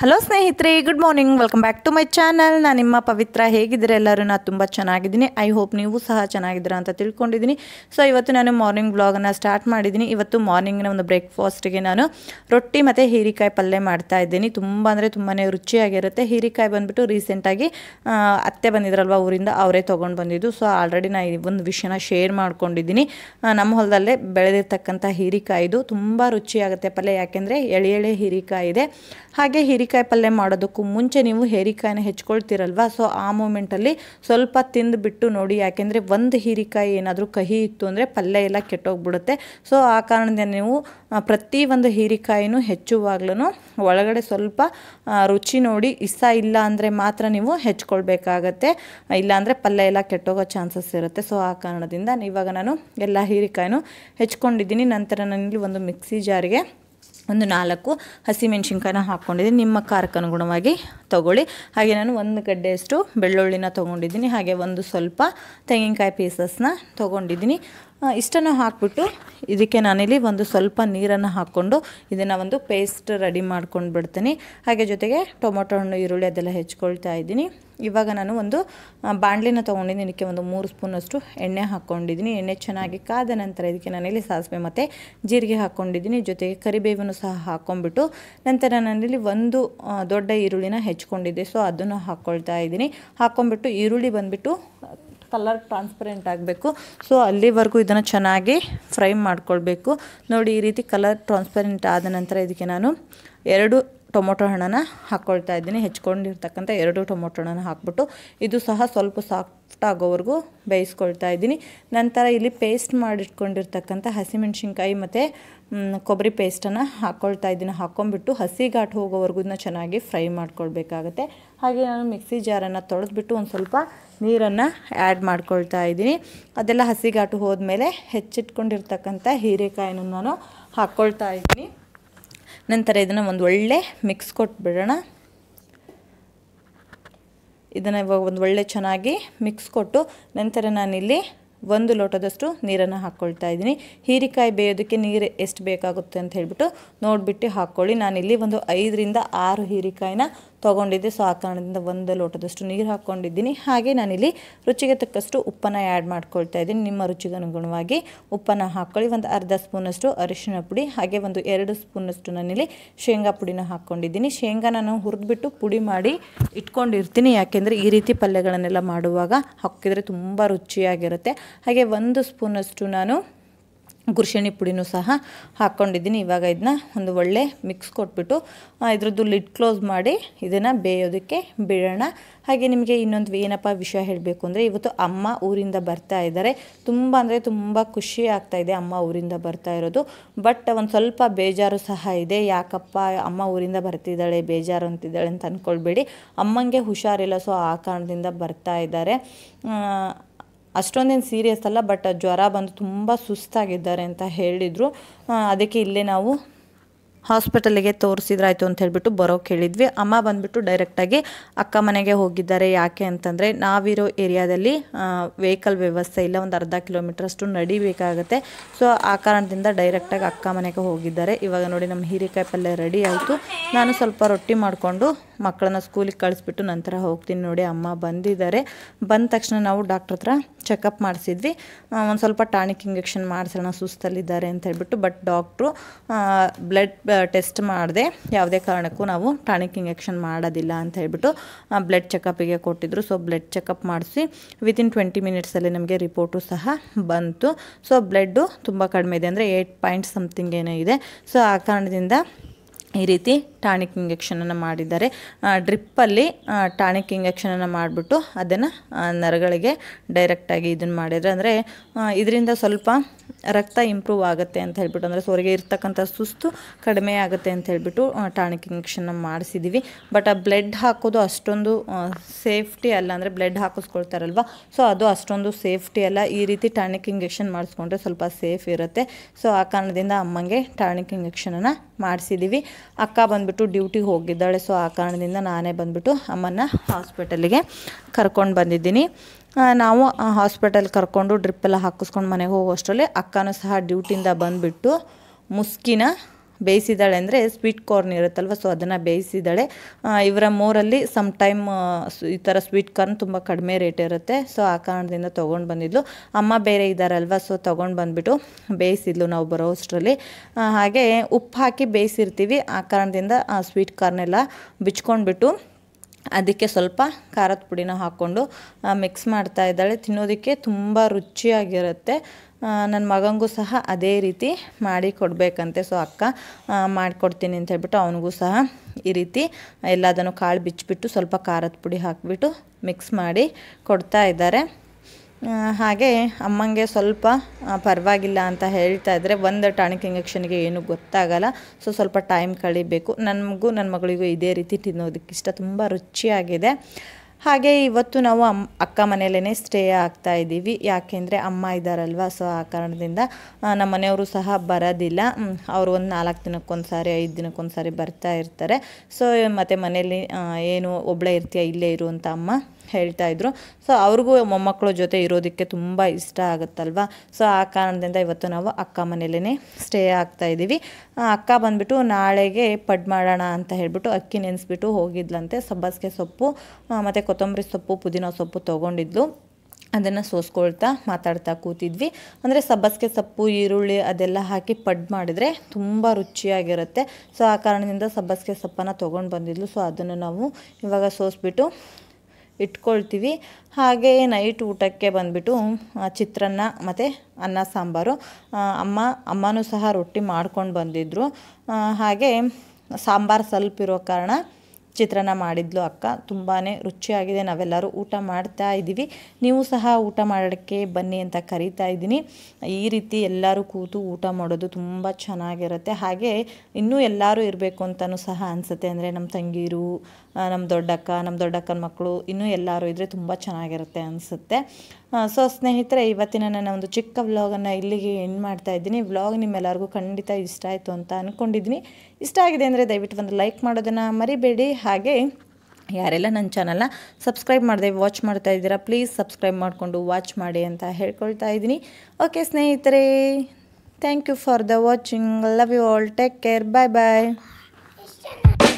hello ಸ್ನೇಹಿತರೆ good morning welcome back to my channel ನಾನು ನಿಮ್ಮ ಪವಿತ್ರ ಹೇಗಿದ್ದೀರಾ ಎಲ್ಲರೂ ನಾನು ತುಂಬ ಚೆನ್ನಾಗಿದ್ದೀನಿ ಐ ಹೋಪ್ ನೀವು ಸಹ ಚೆನ್ನಾಗಿದ್ದೀರಾ ಅಂತ ತಿಳ್ಕೊಂಡಿದ್ದೀನಿ ಸೊ ಇವತ್ತು ನಾನು ಮಾರ್ನಿಂಗ್ ಬ್ಲಾಗನ್ನು ಸ್ಟಾರ್ಟ್ ಮಾಡಿದ್ದೀನಿ ಇವತ್ತು ಮಾರ್ನಿಂಗಿನ ಒಂದು ಬ್ರೇಕ್ಫಾಸ್ಟ್ಗೆ ನಾನು ರೊಟ್ಟಿ ಮತ್ತು ಹೀರಿಕಾಯಿ ಪಲ್ಯ ಮಾಡ್ತಾ ಇದ್ದೀನಿ ತುಂಬ ಅಂದರೆ ತುಂಬಾ ರುಚಿಯಾಗಿರುತ್ತೆ ಹೀರಿಕಾಯಿ ಬಂದುಬಿಟ್ಟು ರೀಸೆಂಟಾಗಿ ಅತ್ತೆ ಬಂದಿದ್ರಲ್ವ ಊರಿಂದ ಅವರೇ ತೊಗೊಂಡು ಬಂದಿದ್ದು ಸೊ ಆಲ್ರೆಡಿ ನಾನು ಈ ಒಂದು ವಿಷಯನ ಶೇರ್ ಮಾಡ್ಕೊಂಡಿದ್ದೀನಿ ಆ, ನಮ್ಮ ಹೊಲದಲ್ಲೇ ಬೆಳೆದಿರ್ತಕ್ಕಂಥ ಹೀರಿಕಾಯಿದು ತುಂಬ ರುಚಿಯಾಗುತ್ತೆ ಪಲ್ಯ ಯಾಕೆಂದರೆ ಎಳೆ ಎಳೆ ಹೀರಿಕಾಯಿ ಇದೆ ಹಾಗೆ ಹೀರಿಕಾಯಿ ಪಲ್ಯ ಮಾಡೋದಕ್ಕೂ ಮುಂಚೆ ನೀವು ಹೀರಿಕಾಯಿನ ಹೆಚ್ಕೊಳ್ತೀರಲ್ವ ಸೊ ಆ ಮೂಮೆಂಟಲ್ಲಿ ಸ್ವಲ್ಪ ತಿಂದುಬಿಟ್ಟು ನೋಡಿ ಯಾಕೆಂದರೆ ಒಂದು ಹೀರಿಕಾಯಿ ಏನಾದರೂ ಕಹಿ ಇತ್ತು ಅಂದರೆ ಪಲ್ಯ ಎಲ್ಲ ಕೆಟ್ಟೋಗ್ಬಿಡುತ್ತೆ ಸೊ ಆ ಕಾರಣದಿಂದ ನೀವು ಆ, ಪ್ರತಿ ಒಂದು ಹೀರಿಕಾಯಿನೂ ಹೆಚ್ಚುವಾಗ್ಲೂ ಒಳಗಡೆ ಸ್ವಲ್ಪ ಆ, ರುಚಿ ನೋಡಿ ಇಷ್ಟ ಇಲ್ಲ ಅಂದರೆ ಮಾತ್ರ ನೀವು ಹೆಚ್ಕೊಳ್ಬೇಕಾಗತ್ತೆ ಇಲ್ಲಾಂದರೆ ಪಲ್ಯ ಎಲ್ಲ ಕೆಟ್ಟೋಗೋ ಚಾನ್ಸಸ್ ಇರುತ್ತೆ ಸೊ ಆ ಕಾರಣದಿಂದ ಇವಾಗ ನಾನು ಎಲ್ಲ ಹೀರಿಕಾಯಿನೂ ಹೆಚ್ಕೊಂಡಿದ್ದೀನಿ ನಂತರ ನಾನಿಲ್ಲಿ ಒಂದು ಮಿಕ್ಸಿ ಜಾರಿಗೆ ಒಂದು ನಾಲ್ಕು ಹಸಿಮೆಣ್ಸಿನ್ಕಾಯಿನ ಹಾಕ್ಕೊಂಡಿದ್ದೀನಿ ನಿಮ್ಮ ಖಾರಕ್ಕೆ ಅನುಗುಣವಾಗಿ ತೊಗೊಳ್ಳಿ ಹಾಗೆ ನಾನು ಒಂದು ಗಡ್ಡೆಯಷ್ಟು ಬೆಳ್ಳುಳ್ಳಿನ ತೊಗೊಂಡಿದ್ದೀನಿ ಹಾಗೆ ಒಂದು ಸ್ವಲ್ಪ ತೆಂಗಿನಕಾಯಿ ಪೀಸಸ್ನ ತೊಗೊಂಡಿದ್ದೀನಿ ಆ, ಇಷ್ಟನ್ನು ಹಾಕ್ಬಿಟ್ಟು ಇದಕ್ಕೆ ನಾನಿಲ್ಲಿ ಒಂದು ಸ್ವಲ್ಪ ನೀರನ್ನು ಹಾಕ್ಕೊಂಡು ಇದನ್ನು ಒಂದು ಪೇಸ್ಟ್ ರೆಡಿ ಮಾಡ್ಕೊಂಡು ಬಿಡ್ತೀನಿ ಹಾಗೆ ಜೊತೆಗೆ ಟೊಮೊಟೊ ಹಣ್ಣು ಈರುಳ್ಳಿ ಅದೆಲ್ಲ ಹೆಚ್ಕೊಳ್ತಾ ಇದ್ದೀನಿ ಇವಾಗ ನಾನು ಒಂದು ಆ, ಬಾಣಲಿನ ತೊಗೊಂಡಿದ್ದೀನಿ ಇದಕ್ಕೆ ಒಂದು ಮೂರು ಸ್ಪೂನಷ್ಟು ಎಣ್ಣೆ ಹಾಕ್ಕೊಂಡಿದ್ದೀನಿ ಎಣ್ಣೆ ಚೆನ್ನಾಗಿ ಕಾದ ನಂತರ ಇದಕ್ಕೆ ನಾನಿಲ್ಲಿ ಸಾಸಿವೆ ಮತ್ತು ಜೀರಿಗೆ ಹಾಕ್ಕೊಂಡಿದ್ದೀನಿ ಜೊತೆಗೆ ಕರಿಬೇವನ್ನು ಸಹ ಹಾಕ್ಕೊಂಡ್ಬಿಟ್ಟು ನಂತರ ನಾನಿಲ್ಲಿ ಒಂದು ಆ, ದೊಡ್ಡ ಈರುಳ್ಳಿನ ಹೆಚ್ಕೊಂಡಿದ್ದೆ ಸೊ ಅದನ್ನು ಹಾಕ್ಕೊಳ್ತಾ ಇದ್ದೀನಿ ಹಾಕ್ಕೊಂಡ್ಬಿಟ್ಟು ಈರುಳ್ಳಿ ಬಂದುಬಿಟ್ಟು ಕಲರ್ ಟ್ರಾನ್ಸ್ಪರೆಂಟ್ ಆಗಬೇಕು ಸೊ ಅಲ್ಲಿವರೆಗೂ ಇದನ್ನು ಚೆನ್ನಾಗಿ ಫ್ರೈ ಮಾಡ್ಕೊಳ್ಬೇಕು ನೋಡಿ ಈ ರೀತಿ ಕಲರ್ ಟ್ರಾನ್ಸ್ಪರೆಂಟ್ ಆದ ನಂತರ ಇದಕ್ಕೆ ನಾನು ಎರಡು ಟೊಮೊಟೊ ಹಣ್ಣನ್ನು ಹಾಕ್ಕೊಳ್ತಾ ಇದ್ದೀನಿ ಹೆಚ್ಕೊಂಡಿರ್ತಕ್ಕಂಥ ಎರಡು ಟೊಮೊಟೊ ಹಣ್ಣನ್ನು ಹಾಕ್ಬಿಟ್ಟು ಇದು ಸಹ ಸ್ವಲ್ಪ ಸಾಫ್ಟ್ ಆಗೋವರೆಗೂ ಬೇಯಿಸ್ಕೊಳ್ತಾ ಇದ್ದೀನಿ ನಂತರ ಇಲ್ಲಿ ಪೇಸ್ಟ್ ಮಾಡಿಟ್ಕೊಂಡಿರ್ತಕ್ಕಂಥ ಹಸಿಮೆಣ್ಸಿನ್ಕಾಯಿ ಮತ್ತು ಮ್, ಕೊಬ್ಬರಿ ಪೇಸ್ಟನ್ನು ಹಾಕ್ಕೊಳ್ತಾ ಇದ್ದೀನಿ ಹಾಕ್ಕೊಂಬಿಟ್ಟು ಹಸಿ ಘಾಟ್ ಹೋಗೋವರೆಗೂ ಇದನ್ನ ಚೆನ್ನಾಗಿ ಫ್ರೈ ಮಾಡ್ಕೊಳ್ಬೇಕಾಗತ್ತೆ ಹಾಗೆ ನಾನು ಮಿಕ್ಸಿ ಜಾರನ್ನು ತೊಳೆದ್ಬಿಟ್ಟು ಒಂದು ಸ್ವಲ್ಪ ನೀರನ್ನು ಆ್ಯಡ್ ಮಾಡ್ಕೊಳ್ತಾ ಇದ್ದೀನಿ ಅದೆಲ್ಲ ಹಸಿ ಘಾಟು ಹೋದ್ಮೇಲೆ ಹೆಚ್ಚಿಟ್ಕೊಂಡಿರ್ತಕ್ಕಂಥ ಹೀರೆಕಾಯಿನ ನಾನು ಹಾಕ್ಕೊಳ್ತಾ ಇದ್ದೀನಿ ನಂತರ ಇದನ್ನು ಒಂದು ಒಳ್ಳೆ ಮಿಕ್ಸ್ ಕೊಟ್ಬಿಡೋಣ ಇದನ್ನು ಇವಾಗ ಒಂದು ಒಳ್ಳೆ ಚೆನ್ನಾಗಿ ಮಿಕ್ಸ್ ಕೊಟ್ಟು ನಂತರ ನಾನಿಲ್ಲಿ ಒಂದು ಲೋಟದಷ್ಟು ನೀರನ್ನು ಹಾಕ್ಕೊಳ್ತಾ ಇದ್ದೀನಿ ಹೀರಿಕಾಯಿ ಬೇಯೋದಕ್ಕೆ ನೀರು ಎಷ್ಟು ಬೇಕಾಗುತ್ತೆ ಅಂತ ಹೇಳ್ಬಿಟ್ಟು ನೋಡಿಬಿಟ್ಟು ಹಾಕ್ಕೊಳ್ಳಿ ನಾನಿಲ್ಲಿ ಒಂದು ಐದರಿಂದ ಆರು ಹೀರಿಕಾಯಿನ ತೊಗೊಂಡಿದ್ದೆ ಸೊ ಆ ಕಾರಣದಿಂದ ಒಂದು ಲೋಟದಷ್ಟು ನೀರು ಹಾಕ್ಕೊಂಡಿದ್ದೀನಿ ಹಾಗೆ ನಾನಿಲ್ಲಿ ರುಚಿಗೆ ತಕ್ಕಷ್ಟು ಉಪ್ಪನ್ನು ಆ್ಯಡ್ ಮಾಡ್ಕೊಳ್ತಾ ಇದ್ದೀನಿ ನಿಮ್ಮ ರುಚಿಗೆ ಅನುಗುಣವಾಗಿ ಉಪ್ಪನ್ನು ಹಾಕ್ಕೊಳ್ಳಿ ಒಂದು ಅರ್ಧ ಸ್ಪೂನಷ್ಟು ಅರಿಶಿಣ ಪುಡಿ ಹಾಗೆ ಒಂದು ಎರಡು ಸ್ಪೂನಷ್ಟು ನಾನಿಲ್ಲಿ ಶೇಂಗಾ ಪುಡಿನ ಹಾಕ್ಕೊಂಡಿದ್ದೀನಿ ಶೇಂಗಾ ನಾನು ಹುರಿದ್ಬಿಟ್ಟು ಪುಡಿ ಮಾಡಿ ಇಟ್ಕೊಂಡಿರ್ತೀನಿ ಯಾಕೆಂದರೆ ಈ ರೀತಿ ಪಲ್ಯಗಳನ್ನೆಲ್ಲ ಮಾಡುವಾಗ ಹಾಕಿದರೆ ತುಂಬ ರುಚಿಯಾಗಿರುತ್ತೆ ಹಾಗೆ ಒಂದು ಸ್ಪೂನಷ್ಟು ನಾನು ಗುರ್ಷಣಿ ಪುಡಿನೂ ಸಹ ಹಾಕ್ಕೊಂಡಿದ್ದೀನಿ ಇವಾಗ ಇದನ್ನ ಒಂದು ಒಳ್ಳೆ ಮಿಕ್ಸ್ ಕೊಟ್ಬಿಟ್ಟು ಆ, ಇದ್ರದ್ದು ಲಿಡ್ ಕ್ಲೋಸ್ ಮಾಡಿ ಇದನ್ನು ಬೇಯೋದಕ್ಕೆ ಬಿಡೋಣ ಹಾಗೆ ನಿಮಗೆ ಇನ್ನೊಂದು ಏನಪ್ಪ ವಿಷಯ ಹೇಳಬೇಕು ಅಂದರೆ ಇವತ್ತು ಅಮ್ಮ ಊರಿಂದ ಬರ್ತಾ ಇದ್ದಾರೆ ತುಂಬ ಅಂದರೆ ತುಂಬ ಖುಷಿ ಆಗ್ತಾ ಇದೆ ಅಮ್ಮ ಊರಿಂದ ಬರ್ತಾ ಇರೋದು ಬಟ್ ಒಂದು ಸ್ವಲ್ಪ ಬೇಜಾರು ಸಹ ಇದೆ ಯಾಕಪ್ಪ ಅಮ್ಮ ಊರಿಂದ ಬರ್ತಿದ್ದಾಳೆ ಬೇಜಾರು ಅಂತಿದ್ದಾಳೆ ಅಂತ ಅಂದ್ಕೊಳ್ಬೇಡಿ ಅಮ್ಮಂಗೆ ಹುಷಾರಿಲ್ಲ ಸೊ ಆ ಕಾರಣದಿಂದ ಬರ್ತಾ ಇದ್ದಾರೆ ಆ, ಅಷ್ಟೊಂದೇನು ಸೀರಿಯಸ್ ಅಲ್ಲ ಬಟ್ ಜ್ವರ ಬಂದು ತುಂಬ ಸುಸ್ತಾಗಿದ್ದಾರೆ ಅಂತ ಹೇಳಿದರು ಆ, ಅದಕ್ಕೆ ಇಲ್ಲೇ ನಾವು ಹಾಸ್ಪಿಟಲಿಗೆ ತೋರಿಸಿದ್ರಾಯ್ತು ಅಂತ ಹೇಳ್ಬಿಟ್ಟು ಬರೋಕೆ ಹೇಳಿದ್ವಿ ಅಮ್ಮ ಬಂದುಬಿಟ್ಟು ಡೈರೆಕ್ಟಾಗಿ ಅಕ್ಕ ಮನೆಗೆ ಹೋಗಿದ್ದಾರೆ ಯಾಕೆ ಅಂತಂದರೆ ನಾವಿರೋ ಏರಿಯಾದಲ್ಲಿ ವೆಹಿಕಲ್ ವ್ಯವಸ್ಥೆ ಇಲ್ಲ ಒಂದು ಅರ್ಧ ಕಿಲೋಮೀಟ್ರ್ ಅಷ್ಟು ನಡಿಬೇಕಾಗುತ್ತೆ ಸೊ ಆ ಕಾರಣದಿಂದ ಡೈರೆಕ್ಟಾಗಿ ಅಕ್ಕ ಮನೆಗೆ ಹೋಗಿದ್ದಾರೆ ಇವಾಗ ನೋಡಿ ನಮ್ಮ ಹೀರೆಕಾಯಿ ಪಲ್ಯ ರೆಡಿ ಆಯಿತು ನಾನು ಸ್ವಲ್ಪ ರೊಟ್ಟಿ ಮಾಡಿಕೊಂಡು ಮಕ್ಕಳನ್ನ ಸ್ಕೂಲಿಗೆ ಕಳಿಸ್ಬಿಟ್ಟು ನಂತರ ಹೋಗ್ತೀನಿ ನೋಡಿ ಅಮ್ಮ ಬಂದಿದ್ದಾರೆ ಬಂದ ತಕ್ಷಣ ನಾವು ಡಾಕ್ಟ್ರ್ ಹತ್ರ ಚೆಕಪ್ ಮಾಡಿಸಿದ್ವಿ ಒಂದು ಸ್ವಲ್ಪ ಟಾನಿಕ್ ಇಂಜೆಕ್ಷನ್ ಮಾಡಿಸೋಣ ಸುಸ್ತಲ್ಲಿದ್ದಾರೆ ಅಂತ ಹೇಳ್ಬಿಟ್ಟು ಬಟ್ ಡಾಕ್ಟ್ರು ಬ್ಲಡ್ ಟೆಸ್ಟ್ ಮಾಡಿದೆ ಯಾವುದೇ ಕಾರಣಕ್ಕೂ ನಾವು ಟಾನಿಕ್ ಇಂಜೆಕ್ಷನ್ ಮಾಡೋದಿಲ್ಲ ಅಂತ ಹೇಳ್ಬಿಟ್ಟು ಬ್ಲಡ್ ಚೆಕಪಿಗೆ ಕೊಟ್ಟಿದ್ರು ಸೊ ಬ್ಲಡ್ ಚೆಕಪ್ ಮಾಡಿಸಿ ವಿತಿನ್ ಟ್ವೆಂಟಿ ಮಿನಿಟ್ಸಲ್ಲಿ ನಮಗೆ ರಿಪೋರ್ಟು ಸಹ ಬಂತು ಸೊ ಬ್ಲಡ್ಡು ತುಂಬ ಕಡಿಮೆ ಇದೆ ಅಂದರೆ ಏಯ್ಟ್ ಪಾಯಿಂಟ್ ಸಮಥಿಂಗ್ ಏನೋ ಇದೆ ಸೊ ಆ ಕಾರಣದಿಂದ ಈ ರೀತಿ ಟಾನಿಕ್ ಇಂಜೆಕ್ಷನನ್ನು ಮಾಡಿದ್ದಾರೆ ಡ್ರಿಪ್ಪಲ್ಲಿ ಟಾನಿಕ್ ಇಂಜೆಕ್ಷನನ್ನು ಮಾಡಿಬಿಟ್ಟು ಅದನ್ನು ನರಗಳಿಗೆ ಡೈರೆಕ್ಟಾಗಿ ಇದನ್ನು ಮಾಡಿದರೆ ಅಂದರೆ ಇದರಿಂದ ಸ್ವಲ್ಪ ರಕ್ತ ಇಂಪ್ರೂವ್ ಆಗುತ್ತೆ ಅಂತ ಹೇಳ್ಬಿಟ್ಟು ಅಂದರೆ ಹೊರಗೆ ಇರ್ತಕ್ಕಂಥ ಸುಸ್ತು ಕಡಿಮೆ ಆಗುತ್ತೆ ಅಂತ ಹೇಳ್ಬಿಟ್ಟು ಟಾನಿಕ್ ಇಂಜೆಕ್ಷನ್ನ ಮಾಡಿಸಿದ್ದೀವಿ ಬಟ್ ಆ ಬ್ಲಡ್ ಹಾಕೋದು ಅಷ್ಟೊಂದು ಸೇಫ್ಟಿ ಅಲ್ಲ ಅಂದರೆ ಬ್ಲಡ್ ಹಾಕಿಸ್ಕೊಳ್ತಾರಲ್ವ ಸೊ ಅದು ಅಷ್ಟೊಂದು ಸೇಫ್ಟಿ ಅಲ್ಲ ಈ ರೀತಿ ಟಾನಿಕ್ ಇಂಜೆಕ್ಷನ್ ಮಾಡಿಸ್ಕೊಂಡ್ರೆ ಸ್ವಲ್ಪ ಸೇಫ್ ಇರುತ್ತೆ ಸೊ ಆ ಕಾರಣದಿಂದ ಅಮ್ಮಂಗೆ ಟಾನಿಕ್ ಇಂಜೆಕ್ಷನನ್ನು ಮಾಡಿಸಿದ್ದೀವಿ ಅಕ್ಕ ಬಂದುಬಿಟ್ಟು ಡ್ಯೂಟಿಗೆ ಹೋಗಿದ್ದಾಳೆ ಸೊ ಆ ಕಾರಣದಿಂದ ನಾನೇ ಬಂದುಬಿಟ್ಟು ಅಮ್ಮನ ಹಾಸ್ಪಿಟಲಿಗೆ ಕರ್ಕೊಂಡು ಬಂದಿದ್ದೀನಿ ಆ, ನಾವು ಹಾಸ್ಪಿಟಲ್ ಕರ್ಕೊಂಡು ಡ್ರಿಪ್ಪೆಲ್ಲ ಹಾಕಿಸ್ಕೊಂಡು ಮನೆಗೆ ಹೋಗೋಷ್ಟರಲ್ಲಿ ಅಕ್ಕನೂ ಸಹ ಡ್ಯೂಟಿಯಿಂದ ಬಂದುಬಿಟ್ಟು ಮುಸ್ಕಿನ ಬೇಯಿಸಿದ್ದಾಳೆ ಅಂದರೆ ಸ್ವೀಟ್ ಕಾರ್ನ್ ಇರುತ್ತಲ್ವ ಸೊ ಅದನ್ನು ಬೇಯಿಸಿದ್ದಾಳೆ ಆ, ಇವರ ಮೋರಲ್ಲಿ ಸಮ್ ಟೈಮ್ ಈ ಥರ ಸ್ವೀಟ್ ಕಾರ್ನ್ ತುಂಬ ಕಡಿಮೆ ರೇಟ್ ಇರುತ್ತೆ ಸೊ ಆ ಕಾರಣದಿಂದ ತೊಗೊಂಡು ಬಂದಿದ್ಲು ಅಮ್ಮ ಬೇರೆ ಇದ್ದಾರಲ್ವ ಸೊ ತೊಗೊಂಡು ಬಂದುಬಿಟ್ಟು ಬೇಯಿಸಿದ್ಲು ನಾವು ಬರೋ ಅಷ್ಟರಲ್ಲಿ ಆ, ಹಾಗೆ ಉಪ್ಪು ಹಾಕಿ ಬೇಯಿಸಿರ್ತೀವಿ ಆ ಕಾರಣದಿಂದ ಆ ಸ್ವೀಟ್ ಕಾರ್ನೆಲ್ಲ ಬಿಚ್ಕೊಂಡ್ಬಿಟ್ಟು ಅದಕ್ಕೆ ಸ್ವಲ್ಪ ಖಾರದ ಪುಡಿನ ಹಾಕ್ಕೊಂಡು ಮಿಕ್ಸ್ ಮಾಡ್ತಾ ಇದ್ದಾಳೆ ತಿನ್ನೋದಕ್ಕೆ ತುಂಬ ರುಚಿಯಾಗಿರುತ್ತೆ ನನ್ನ ಮಗನಿಗೂ ಸಹ ಅದೇ ರೀತಿ ಮಾಡಿ ಕೊಡಬೇಕಂತೆ ಸೊ ಅಕ್ಕ ಆ, ಮಾಡಿಕೊಡ್ತೀನಿ ಅಂತ ಹೇಳ್ಬಿಟ್ಟು ಅವನಿಗೂ ಸಹ ಈ ರೀತಿ ಎಲ್ಲದನ್ನು ಕಾಳು ಬಿಚ್ಚಿಬಿಟ್ಟು ಸ್ವಲ್ಪ ಖಾರದ ಪುಡಿ ಹಾಕಿಬಿಟ್ಟು ಮಿಕ್ಸ್ ಮಾಡಿ ಕೊಡ್ತಾ ಇದ್ದಾರೆ ಆ, ಹಾಗೆ ಅಮ್ಮಂಗೆ ಸ್ವಲ್ಪ ಆ, ಪರವಾಗಿಲ್ಲ ಅಂತ ಹೇಳ್ತಾ ಇದ್ದರೆ ಒಂದು ಟಾನಿಕ್ ಇಂಜೆಕ್ಷನ್ಗೆ ಏನೂ ಗೊತ್ತಾಗಲ್ಲ ಸೊ ಸ್ವಲ್ಪ ಟೈಮ್ ಕಳಿಬೇಕು ನನಗೂ ನನ್ನ ಮಗಳಿಗೂ ಇದೇ ರೀತಿ ತಿನ್ನೋದಕ್ಕೆ ಇಷ್ಟ ತುಂಬ ರುಚಿಯಾಗಿದೆ ಹಾಗೆ ಇವತ್ತು ನಾವು ಅಮ್ಮ ಅಕ್ಕ ಮನೆಯಲ್ಲೇ ಸ್ಟೇ ಆಗ್ತಾ ಇದ್ದೀವಿ ಯಾಕೆಂದರೆ ಅಮ್ಮ ಇದ್ದಾರಲ್ವ ಸೊ ಆ ಕಾರಣದಿಂದ ಆ, ನಮ್ಮ ಮನೆಯವರು ಸಹ ಬರೋದಿಲ್ಲ ಮ್, ಅವರು ಒಂದು ನಾಲ್ಕು ದಿನಕ್ಕೊಂದು ಸಾರಿ ಐದು ದಿನಕ್ಕೊಂದು ಸಾರಿ ಬರ್ತಾ ಇರ್ತಾರೆ ಸೊ ಮತ್ತು ಮನೇಲಿ ಆ, ಏನು ಒಬ್ಬಳೇ ಇರ್ತೀಯ ಇಲ್ಲೇ ಇರು ಅಂತ ಅಮ್ಮ ಹೇಳ್ತಾ ಇದ್ರು ಸೊ ಅವ್ರಿಗೂ ಮೊಮ್ಮಕ್ಕಳ ಜೊತೆ ಇರೋದಕ್ಕೆ ತುಂಬ ಇಷ್ಟ ಆಗುತ್ತಲ್ವ ಸೊ ಆ ಕಾರಣದಿಂದ ಇವತ್ತು ನಾವು ಅಕ್ಕ ಮನೇಲೇ ಸ್ಟೇ ಆಗ್ತಾ ಇದ್ದೀವಿ ಆ, ಅಕ್ಕ ಬಂದ್ಬಿಟ್ಟು ನಾಳೆಗೆ ಪಡ್ ಮಾಡೋಣ ಅಂತ ಹೇಳ್ಬಿಟ್ಟು ಅಕ್ಕಿ ನೆನೆಸ್ಬಿಟ್ಟು ಹೋಗಿದ್ಲಂತೆ ಸಬ್ಬಸಿಗೆ ಸೊಪ್ಪು ಆ, ಮತ್ತು ಕೊತ್ತಂಬರಿ ಸೊಪ್ಪು ಪುದೀನ ಸೊಪ್ಪು ತೊಗೊಂಡಿದ್ಲು ಅದನ್ನು ಸೋಸ್ಕೊಳ್ತಾ ಮಾತಾಡ್ತಾ ಕೂತಿದ್ವಿ ಅಂದರೆ ಸಬ್ಬಸಿಗೆ ಸೊಪ್ಪು ಈರುಳ್ಳಿ ಅದೆಲ್ಲ ಹಾಕಿ ಪಡ್ ಮಾಡಿದರೆ ತುಂಬ ರುಚಿಯಾಗಿರುತ್ತೆ ಸೊ ಆ ಕಾರಣದಿಂದ ಸಬ್ಬಸಿಗೆ ಸೊಪ್ಪನ್ನು ತೊಗೊಂಡು ಬಂದಿದ್ಲು ಸೊ ಅದನ್ನು ನಾವು ಇವಾಗ ಸೋಸ್ಬಿಟ್ಟು ಇಟ್ಕೊಳ್ತೀವಿ ಹಾಗೆ ನೈಟ್ ಊಟಕ್ಕೆ ಬಂದುಬಿಟ್ಟು ಚಿತ್ರಾನ್ನ ಮತ್ತು ಅನ್ನ ಸಾಂಬಾರು ಆ, ಅಮ್ಮ ಅಮ್ಮನೂ ಸಹ ರೊಟ್ಟಿ ಮಾಡ್ಕೊಂಡು ಬಂದಿದ್ದರು ಆ, ಹಾಗೆ ಸಾಂಬಾರು ಸ್ವಲ್ಪ ಇರೋ ಕಾರಣ ಚಿತ್ರಾನ್ನ ಮಾಡಿದ್ಲು ಅಕ್ಕ ತುಂಬಾ ರುಚಿಯಾಗಿದೆ ನಾವೆಲ್ಲರೂ ಊಟ ಮಾಡ್ತಾ ಇದ್ದೀವಿ ನೀವು ಸಹ ಊಟ ಮಾಡೋಕ್ಕೆ ಬನ್ನಿ ಅಂತ ಕರಿತಾ ಇದ್ದೀನಿ ಈ ರೀತಿ ಎಲ್ಲರೂ ಕೂತು ಊಟ ಮಾಡೋದು ತುಂಬ ಚೆನ್ನಾಗಿರುತ್ತೆ ಹಾಗೆ ಇನ್ನೂ ಎಲ್ಲರೂ ಇರಬೇಕು ಅಂತಲೂ ಸಹ ಅನಿಸುತ್ತೆ ಅಂದರೆ ನಮ್ಮ ತಂಗೀರು ಆ, ನಮ್ಮ ದೊಡ್ಡಕ್ಕ ನಮ್ಮ ದೊಡ್ಡಕ್ಕನ ಮಕ್ಕಳು ಇನ್ನೂ ಎಲ್ಲರೂ ಇದ್ದರೆ ತುಂಬ ಚೆನ್ನಾಗಿರುತ್ತೆ ಅನಿಸುತ್ತೆ ಸೊ ಸ್ನೇಹಿತರೆ ಇವತ್ತಿನ ನನ್ನ ಒಂದು ಚಿಕ್ಕ ವ್ಲಾಗನ್ನು ಇಲ್ಲಿಗೆ ಎಂಡ್ ಮಾಡ್ತಾ ಇದ್ದೀನಿ ವ್ಲಾಗ್ ನಿಮ್ಮೆಲ್ಲರಿಗೂ ಖಂಡಿತ ಇಷ್ಟ ಆಯಿತು ಅಂತ ಅಂದ್ಕೊಂಡಿದ್ದೀನಿ ಇಷ್ಟ ಆಗಿದೆ ಅಂದರೆ ದಯವಿಟ್ಟು ಒಂದು ಲೈಕ್ ಮಾಡೋದನ್ನು ಮರಿಬೇಡಿ ಹಾಗೆ ಯಾರೆಲ್ಲ ನನ್ನ ಚಾನಲ್ನ ಸಬ್ಸ್ಕ್ರೈಬ್ ಮಾಡದೆ ವಾಚ್ ಮಾಡ್ತಾ ಇದ್ದೀರಾ ಪ್ಲೀಸ್ ಸಬ್ಸ್ಕ್ರೈಬ್ ಮಾಡಿಕೊಂಡು ವಾಚ್ ಮಾಡಿ ಅಂತ ಹೇಳ್ಕೊಳ್ತಾ ಇದ್ದೀನಿ ಓಕೆ ಸ್ನೇಹಿತರೆ thank you for the watching love you all take care bye bye